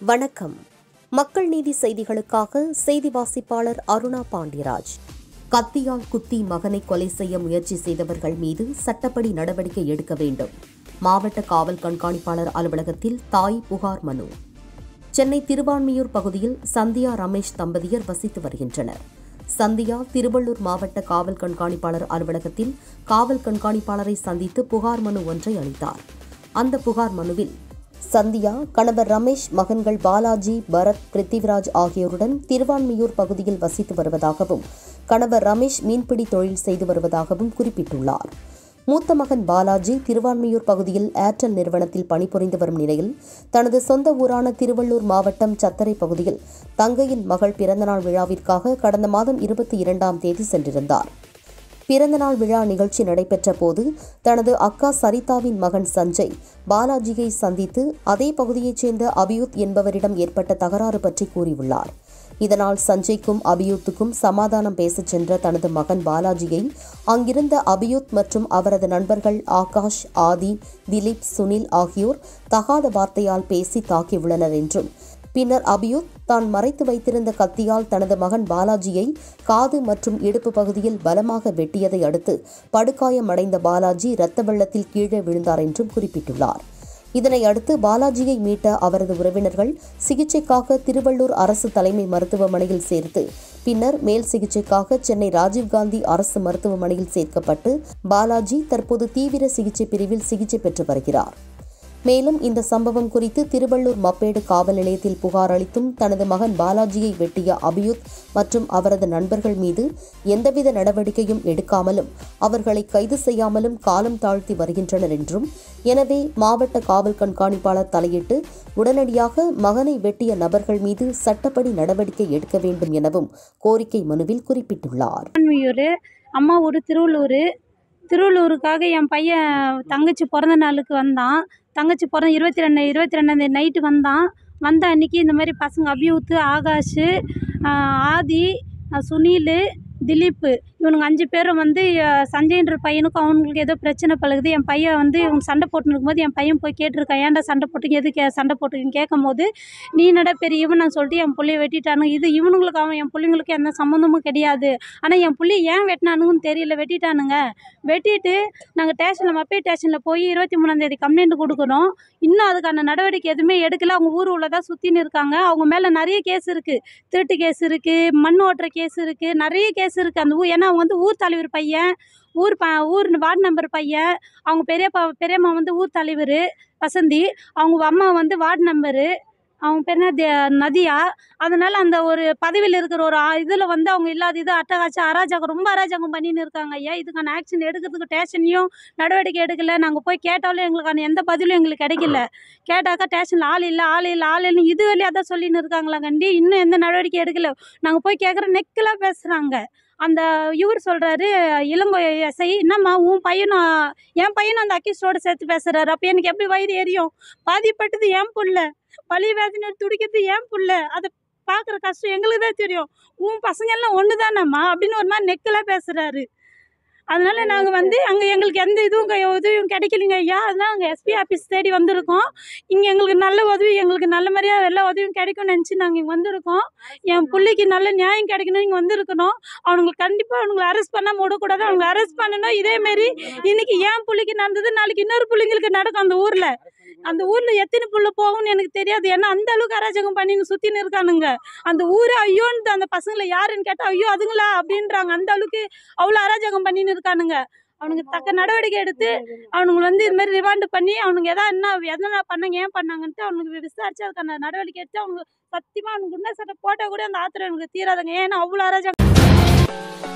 வணக்கம் மக்கள் நீதி செய்திகளுக்காக செய்தி வாசிப்பாளர் அருணா பாண்டியராஜ் கத்தியால் குத்தி மகனை கொலை செய்ய முயற்சி செய்தவர்கள் மீது சட்டப்படி நடவடிக்கை எடுக்க வேண்டும் மாவட்ட காவல் கண்காணிப்பாளர் அலுவலகத்தில் தாய் புகார் மனு சென்னை திருவான்மியூர் பகுதியில் சந்தியா ரமேஷ் தம்பதியர் வசித்து வருகின்றனர் சந்தியா திருவள்ளூர் மாவட்ட காவல் கண்காணிப்பாளர் அலுவலகத்தில் காவல் கண்காணிப்பாளரை சந்தித்து புகார் மனு ஒன்றை அளித்தார் அந்த புகார் மனுவில் சந்தியா கணவர் ரமேஷ் மகன்கள் பாலாஜி பரத் பிருத்திவிராஜ் ஆகியோருடன் திருவான்மியூர் பகுதியில் வசித்து வருவதாகவும் கணவர் ரமேஷ் மீன்பிடி தொழில் செய்து வருவதாகவும் குறிப்பிட்டுள்ளார் மூத்த மகன் பாலாஜி திருவான்மியூர் பகுதியில் ஏர்டெல் நிறுவனத்தில் பணிபுரிந்து வரும் நிலையில் தனது சொந்த ஊரான திருவள்ளூர் மாவட்டம் சத்தரை பகுதியில் தங்கையின் மகள் பிறந்தநாள் விழாவிற்காக கடந்த மாதம் இருபத்தி இரண்டாம் தேதி சென்றிருந்தார் பிறந்தநாள் விழா நிகழ்ச்சி நடைபெற்ற போது தனது அக்கா சரிதாவின் மகன் சஞ்சய் பாலாஜியை சந்தித்து அதே பகுதியைச் சேர்ந்த அபியூத் என்பவரிடம் ஏற்பட்ட தகராறு பற்றி கூறியுள்ளார் இதனால் சஞ்சய்க்கும் அபியூத்துக்கும் சமாதானம் பேசச் சென்ற தனது மகன் பாலாஜியை அங்கிருந்த அபியூத் மற்றும் அவரது நண்பர்கள் ஆகாஷ் ஆதி திலீப் சுனில் ஆகியோர் தகாத வார்த்தையால் பேசி தாக்கியுள்ளனர் என்றும் பின்னர் அபியூத் தான் மறைத்து வைத்திருந்த கத்தியால் தனது மகன் பாலாஜியை காது மற்றும் இடுப்பு பகுதியில் பலமாக வெட்டியதை அடுத்து படுகாயமடைந்த பாலாஜி இரத்த வெள்ளத்தில் கீழே விழுந்தார் என்றும் குறிப்பிட்டுள்ளார் இதனை அடுத்து பாலாஜியை மீட்ட அவரது உறவினர்கள் சிகிச்சைக்காக திருவள்ளூர் அரசு தலைமை மருத்துவமனையில் சேர்த்து பின்னர் மேல் சிகிச்சைக்காக சென்னை ராஜீவ்காந்தி அரசு மருத்துவமனையில் சேர்க்கப்பட்டு பாலாஜி தற்போது தீவிர சிகிச்சை பிரிவில் சிகிச்சை பெற்று வருகிறார் மேலும் இந்த சம்பவம் குறித்து திருவள்ளூர் மப்பேடு காவல் நிலையத்தில் புகார் அளித்தும் தனது மகன் பாலாஜியை வெட்டிய அபியுத் மற்றும் அவரது நண்பர்கள் மீது எந்தவித நடவடிக்கையும் எடுக்காமலும் அவர்களை கைது செய்யாமலும் காலம் தாழ்த்தி வருகின்றனர் என்றும் எனவே மாவட்ட காவல் கண்காணிப்பாளர் தலையிட்டு உடனடியாக மகனை வெட்டிய நபர்கள் மீது சட்டப்படி நடவடிக்கை எடுக்க வேண்டும் எனவும் கோரிக்கை மனுவில் குறிப்பிட்டுள்ளார் திருவான்மியூர் அம்மா ஊர் திருவள்ளூர் திருவள்ளூருக்காக என் பையன் தங்கச்சி பிறந்த நாளுக்கு வந்தான் தங்கச்சி பிறந்த இருபத்தி ரெண்டு இருபத்தி ரெண்டாந்தேதி நைட்டு வந்தான் வந்த அன்னைக்கு இந்த மாதிரி பசங்க அபியூத்து ஆகாஷ் ஆஹ் ஆதி ஆஹ் சுனில் திலீப்பு இவனுங்க அஞ்சு பேரும் வந்து அஹ் சஞ்சய்ன்ற பையனுக்கும் அவங்களுக்கு ஏதோ பிரச்சனை பழகுது என் பையன் வந்து இவங்க சண்டை போட்டுன்னு இருக்கும்போது என் பையன் போய் கேட்டிருக்கான் ஏன்டா சண்டை போட்டு எது கே சண்டை போட்டுக்குன்னு கேட்கும்போது நீ என்னடா பெரிய இவன் நான் சொல்லிட்டு என் பிள்ளைய வெட்டிட்டானு இது இவனுங்களுக்கு அவன் என் பிள்ளைங்களுக்கு எந்த சம்மந்தமும் கிடையாது ஆனால் என் புள்ளி ஏன் வெட்டினானுங்கன்னு தெரியல வெட்டிட்டானுங்க வெட்டிட்டு நாங்கள் ஸ்டேஷனில் மப்பே ஸ்டேஷனில் போய் இருபத்தி மூணாந்தேதி கம்ப்ளைண்ட் கொடுக்குறோம் இன்னும் அதுக்கான நடவடிக்கை எதுவுமே எடுக்கல அவங்க ஊர் உள்ளதாக சுற்றின்னு இருக்காங்க அவங்க மேலே நிறைய கேஸ் இருக்குது திருட்டு கேஸ் இருக்குது மண் ஓட்டுற கேஸ் இருக்குது நிறைய கேஸ் இருக்குது அந்த ஊர் ஏன்னா அவங்க வந்து ஊர் தலைவர் பையன் ஊர் ப ஊர் வார்டு நம்பர் பையன் அவங்க பெரியப்பா பெரியம்மா வந்து ஊர் தலைவர் வசந்தி அவங்க அம்மா வந்து வார்டு நம்பரு அவங்க பேர் என்ன தே- நதியா அதனால அந்த ஒரு பதவியில் இருக்கிற ஒரு இதில் வந்து அவங்க இல்லாத இது அட்டகாட்சி அராஜகம் ரொம்ப அராஜகம் பண்ணின்னு இருக்காங்க ஐயா இதுக்கான ஆக்ஷன் எடுக்கிறதுக்கு ஸ்டேஷன்லையும் நடவடிக்கை எடுக்கல நாங்கள் போய் கேட்டாலும் எங்களுக்கான எந்த பதிலும் எங்களுக்கு கிடைக்கல கேட்டாக்கா ஸ்டேஷனில் ஆள் இல்லை ஆள் இல்லை ஆள் இல்லைன்னு இது வரையும் அதான் சொல்லின்னு இருக்காங்களா கண்டி இன்னும் எந்த நடவடிக்கை எடுக்கல நாங்கள் போய் கேட்குற நெக்கலாக பேசுகிறாங்க அந்த இவர் சொல்கிறாரு இளங்கோ எஸ்ஐ என்னம்மா உன் பையனும் என் பையனும் அந்த அக்கிஸ்டோட சேர்த்து பேசுகிறாரு அப்போ எனக்கு எப்படி வயிறு எரியும் பாதிப்பட்டது என் புள்ள வலி வேதனை துடிக்கிறது ஏன் புள்ள அதை பார்க்குற கஷ்டம் எங்களுக்கு தான் தெரியும் உன் பசங்க எல்லாம் ஒன்று தானம்மா அப்படின்னு ஒரு மாதிரி நெக்கலாக பேசுகிறாரு அதனால நாங்கள் வந்து அங்கே எங்களுக்கு எந்த இதுவும் க- உதவியும் கிடைக்கலைங்க ஐயா அதனால அங்கே எஸ்பி ஆஃபீஸ் தேடி வந்திருக்கோம் இங்கே எங்களுக்கு நல்ல உதவி எங்களுக்கு நல்ல மாதிரியாக எல்லா உதவியும் கிடைக்கும்னு நினச்சி நாங்கள் இங்கே வந்திருக்கோம் என் பிள்ளைக்கு நல்ல நியாயம் கிடைக்கணும் இங்கே வந்திருக்கணும் அவனுங்களுக்கு கண்டிப்பாக அவனுங்களை அரெஸ்ட் பண்ணாமல் விடக்கூடாது அவங்களை அரெஸ்ட் பண்ணணும் இதேமாரி இன்னைக்கு என் பிள்ளைக்கு நடந்தது நாளைக்கு இன்னொரு பிள்ளைங்களுக்கு நடக்கும் அந்த ஊரில் அந்த ஊரில் எத்தனை புள்ள போகும்னு எனக்கு தெரியாது ஏன்னா அந்த அளவுக்கு அராஜகம் பண்ணின்னு சுற்றின்னு இருக்கானுங்க அந்த ஊரே ஐயோன்னு அந்த பசங்களை யாருன்னு கேட்டால் ஐயோ அதுங்களா அப்படின்றாங்க அந்த அளவுக்கு அவ்வளோ அராஜகம் பண்ணின்னு இருக்கானுங்க அவனுக்கு தக்க நடவடிக்கை எடுத்து அவனுங்களை வந்து இது மாதிரி ரிவாண்டு பண்ணி அவனுங்க எதா என்ன எதனா பண்ணாங்க ஏன் பண்ணாங்கன்ட்டு அவனுக்கு விசாரிச்சு அதுக்கான நடவடிக்கை எடுத்து அவங்க சத்தியமாக அவனுக்கு உண்மை சட்டை போட்டால் கூட அந்த ஆத்திரம் எனக்கு தீராதுங்க ஏன்னா அவ்வளோ அராஜகம்